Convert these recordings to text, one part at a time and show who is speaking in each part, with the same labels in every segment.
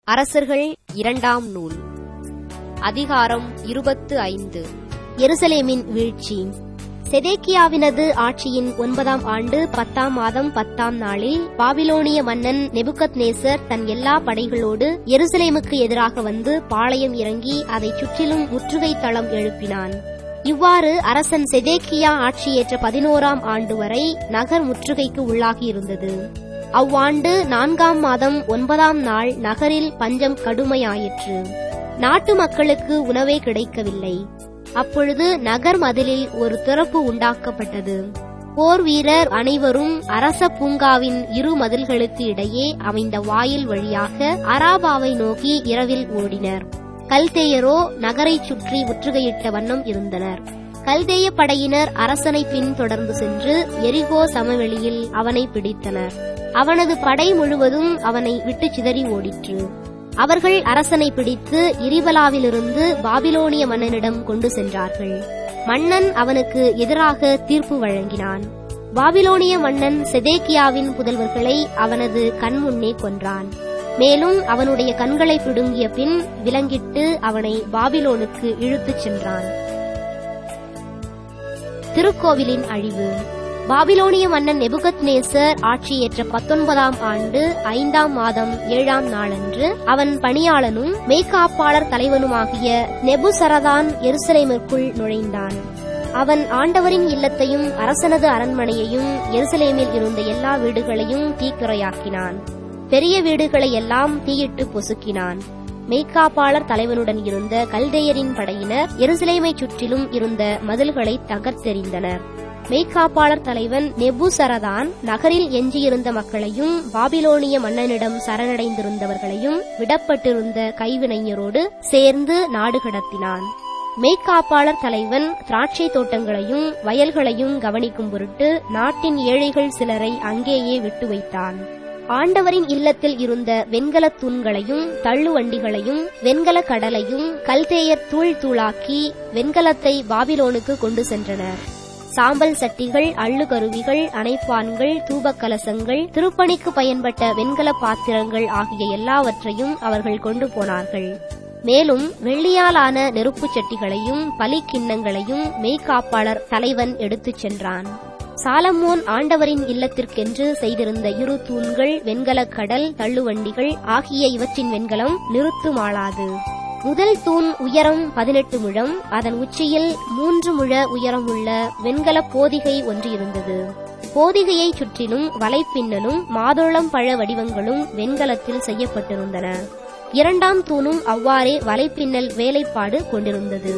Speaker 1: அரசர்கள் இரண்டாம் நூல் அதிகாரம் இருபத்து ஐந்து எருசலேமின் வீழ்ச்சி செதேக்கியாவினது ஆட்சியின் ஒன்பதாம் ஆண்டு பத்தாம் மாதம் பத்தாம் நாளில் பாபிலோனிய மன்னன் நெபுகத்நேசர் தன் எல்லா படைகளோடு எருசலேமுக்கு எதிராக வந்து பாளையம் இறங்கி அதைச் சுற்றிலும் முற்றுகை தளம் எழுப்பினான் இவ்வாறு அரசன் செதேக்கியா ஆட்சியேற்ற பதினோராம் ஆண்டு வரை நகர் முற்றுகைக்கு உள்ளாகியிருந்தது அவ்வாண்டு நான்காம் மாதம் ஒன்பதாம் நாள் நகரில் பஞ்சம் கடுமையாயிற்று நாட்டு மக்களுக்கு உணவே கிடைக்கவில்லை அப்பொழுது நகர் மதிலில் ஒரு திறப்பு உண்டாக்கப்பட்டது போர் வீரர் அனைவரும் அரச பூங்காவின் இரு மதில்களுக்கு இடையே அமைந்த வாயில் வழியாக அராபாவை நோக்கி இரவில் ஓடினர் கல்தேயரோ நகரைச் சுற்றி முற்றுகையிட்ட வண்ணம் இருந்தனர் கல்தேய படையினர் அரசனை பின்தொடர்ந்து சென்று எரிகோ சமவெளியில் அவனை பிடித்தனர் அவனது படை முழுவதும் அவனை விட்டு சிதறி ஓடிற்று அவர்கள் அரசனை பிடித்து இரிபலாவிலிருந்து பாபிலோனிய மன்னனிடம் கொண்டு சென்றார்கள் மன்னன் அவனுக்கு எதிராக தீர்ப்பு வழங்கினான் பாபிலோனிய மன்னன் செதேக்கியாவின் புதல்வர்களை அவனது கண்முன்னே கொன்றான் மேலும் அவனுடைய கண்களை பிடுங்கிய பின் விலங்கிட்டு அவனை பாபிலோனுக்கு இழுத்துச் சென்றான் திருக்கோவிலின் அழிவு பாபிலோனிய மன்னன் நெபுகத்நேசர் ஆட்சியேற்ற பத்தொன்பதாம் ஆண்டு ஐந்தாம் மாதம் ஏழாம் நாளன்று அவன் பணியாளனும் மேய்காப்பாளர் தலைவனுமாகிய நெபுசரதான் எருசலேமிற்குள் நுழைந்தான் அவன் ஆண்டவரின் இல்லத்தையும் அரசனது அரண்மனையையும் எருசலேமில் இருந்த எல்லா வீடுகளையும் தீக்கிரையாக்கினான் பெரிய வீடுகளை எல்லாம் தீயிட்டு பொசுக்கினான் மெய்காப்பாளர் தலைவனுடன் இருந்த கல்தேயரின் படையினர் எருசலேமைச் சுற்றிலும் இருந்த மதில்களை தகர்த்தெறிந்தனர் மெய்காப்பாளர் தலைவன் நெபுசரதான் நகரில் எஞ்சியிருந்த மக்களையும் பாபிலோனிய மன்னனிடம் சரணடைந்திருந்தவர்களையும் விடப்பட்டிருந்த கைவினைஞரோடு சேர்ந்து நாடு கடத்தினான் மெய்காப்பாளர் தலைவன் திராட்சை தோட்டங்களையும் வயல்களையும் கவனிக்கும் பொருட்டு நாட்டின் ஏழைகள் சிலரை அங்கேயே விட்டு வைத்தான் ஆண்டவரின் இல்லத்தில் இருந்த வெண்கல தூண்களையும் தள்ளுவண்டிகளையும் வெண்கல கடலையும் கல்தேயர் தூள் தூளாக்கி வெண்கலத்தை பாபிலோனுக்கு கொண்டு சென்றனர் சாம்பல் சட்டிகள் அள்ளுகருவிகள் அணைப்பான்கள் தூபக்கலசங்கள் திருப்பணிக்கு பயன்பட்ட வெண்கல பாத்திரங்கள் ஆகிய எல்லாவற்றையும் அவர்கள் கொண்டு போனார்கள் மேலும் வெள்ளியாலான நெருப்புச் சட்டிகளையும் பலிக்கிண்ணங்களையும் மெய்காப்பாளர் தலைவன் எடுத்துச் சென்றான் சாலமோன் ஆண்டவரின் இல்லத்திற்கென்று செய்திருந்த இரு தூண்கள் வெண்கலக் கடல் தள்ளுவண்டிகள் ஆகிய இவற்றின் வெண்கலம் நிறுத்துமாளாது முதல் தூண் உயரம் பதினெட்டு முழம் அதன் உச்சியில் மூன்று முழ உயரமுள்ள வெண்கல போதிகை ஒன்று இருந்தது போதிகையைச் சுற்றிலும் வலைப்பின்னலும் மாதுளம் பழ வடிவங்களும் வெண்கலத்தில் செய்யப்பட்டிருந்தன இரண்டாம் தூணும் அவ்வாறே வலைப்பின்னல் வேலைப்பாடு கொண்டிருந்தது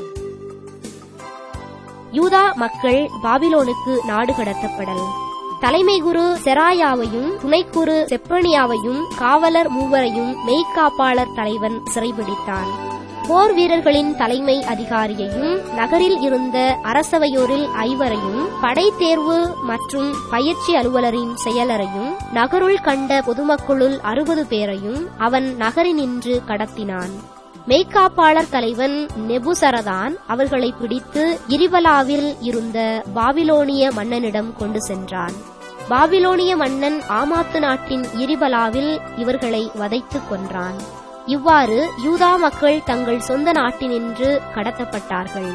Speaker 1: யூதா மக்கள் பாபிலோனுக்கு நாடு கடத்தப்படல் தலைமை குரு செராயாவையும் துணைக்குரு செப்பனியாவையும் காவலர் மூவரையும் மெய்காப்பாளர் தலைவன் சிறைபிடித்தான் போர் வீரர்களின் தலைமை அதிகாரியையும் நகரில் இருந்த அரசவையோரில் ஐவரையும் படை தேர்வு மற்றும் பயிற்சி அலுவலரின் செயலரையும் நகருள் கண்ட பொதுமக்களுள் அறுபது பேரையும் அவன் நகரினின்று கடத்தினான் மெய்காப்பாளர் தலைவன் நெபுசரதான் அவர்களை பிடித்து இரிபலாவில் இருந்த பாபிலோனிய மன்னனிடம் கொண்டு சென்றான் பாபிலோனிய மன்னன் ஆமாத்து நாட்டின் இரிபலாவில் இவர்களை வதைத்துக் கொன்றான் இவ்வாறு யூதா மக்கள் தங்கள் சொந்த நாட்டினின்று கடத்தப்பட்டார்கள்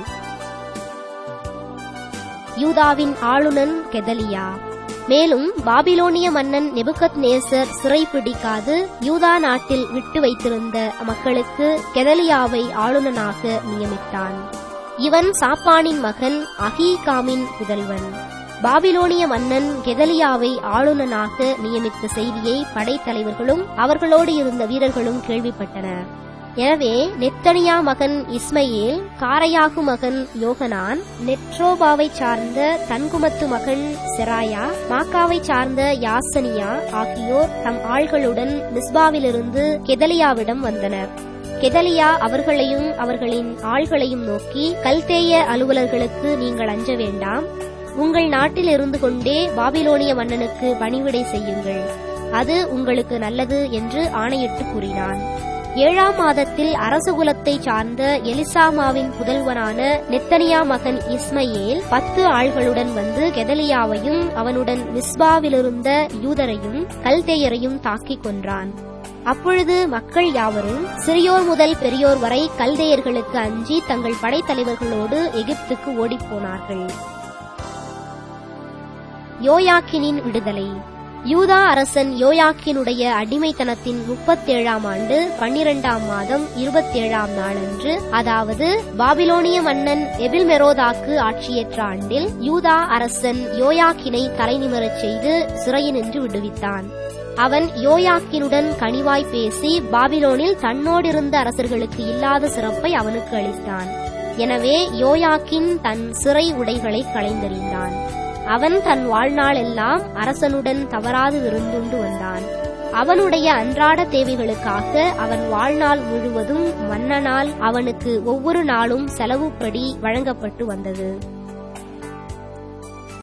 Speaker 1: யூதாவின் ஆளுநன் கெதலியா மேலும் பாபிலோனிய மன்னன் நெபுகத் நேசர் சிறை பிடிக்காது யூதா நாட்டில் விட்டு வைத்திருந்த மக்களுக்கு கெதலியாவை ஆளுநனாக நியமித்தான் இவன் சாப்பானின் மகன் அகீகாமின் புதல்வன் பாபிலோனிய மன்னன் கெதலியாவை ஆளுநனாக நியமித்த செய்தியை படைத்தலைவர்களும் அவர்களோடு இருந்த வீரர்களும் கேள்விப்பட்டனர் எனவே நெத்தனியா மகன் இஸ்மையேல் காரையாகு மகன் யோகனான் நெட்ரோபாவை சார்ந்த தன்குமத்து மகன் செராயா மாக்காவை சார்ந்த யாசனியா ஆகியோர் தம் ஆள்களுடன் மிஸ்பாவிலிருந்து கெதலியாவிடம் வந்தனர் கெதலியா அவர்களையும் அவர்களின் ஆள்களையும் நோக்கி கல்தேய அலுவலர்களுக்கு நீங்கள் அஞ்ச வேண்டாம் உங்கள் நாட்டில் இருந்து கொண்டே பாபிலோனிய மன்னனுக்கு பணிவிடை செய்யுங்கள் அது உங்களுக்கு நல்லது என்று ஆணையிட்டு கூறினான் ஏழாம் மாதத்தில் அரசகுலத்தை சார்ந்த எலிசாமாவின் புதல்வனான நெத்தனியா மகன் இஸ்மையேல் பத்து ஆள்களுடன் வந்து கெதலியாவையும் அவனுடன் மிஸ்பாவிலிருந்த யூதரையும் கல்தேயரையும் தாக்கிக் கொன்றான் அப்பொழுது மக்கள் யாவரும் சிறியோர் முதல் பெரியோர் வரை கல்தேயர்களுக்கு அஞ்சி தங்கள் படைத்தலைவர்களோடு எகிப்துக்கு ஓடிப்போனார்கள் யோயாக்கினின் விடுதலை யூதா அரசன் யோயாக்கினுடைய அடிமைத்தனத்தின் முப்பத்தேழாம் ஆண்டு பன்னிரண்டாம் மாதம் இருபத்தேழாம் நாளன்று அதாவது பாபிலோனிய மன்னன் எபில்மெரோதாக்கு ஆட்சியேற்ற ஆண்டில் யூதா அரசன் யோயாக்கினை தலைநிமரச் செய்து சிறையினின்று விடுவித்தான் அவன் யோயாக்கினுடன் கனிவாய் பேசி பாபிலோனில் தன்னோடிருந்த அரசர்களுக்கு இல்லாத சிறப்பை அவனுக்கு அளித்தான் எனவே யோயாக்கின் தன் சிறை உடைகளை களைந்தெறிந்தான் அவன் தன் வாழ்நாள் எல்லாம் அரசனுடன் தவறாது விருந்துண்டு வந்தான் அவனுடைய அன்றாட தேவைகளுக்காக அவன் வாழ்நாள் முழுவதும் மன்னனால் அவனுக்கு ஒவ்வொரு நாளும் செலவுப்படி வழங்கப்பட்டு வந்தது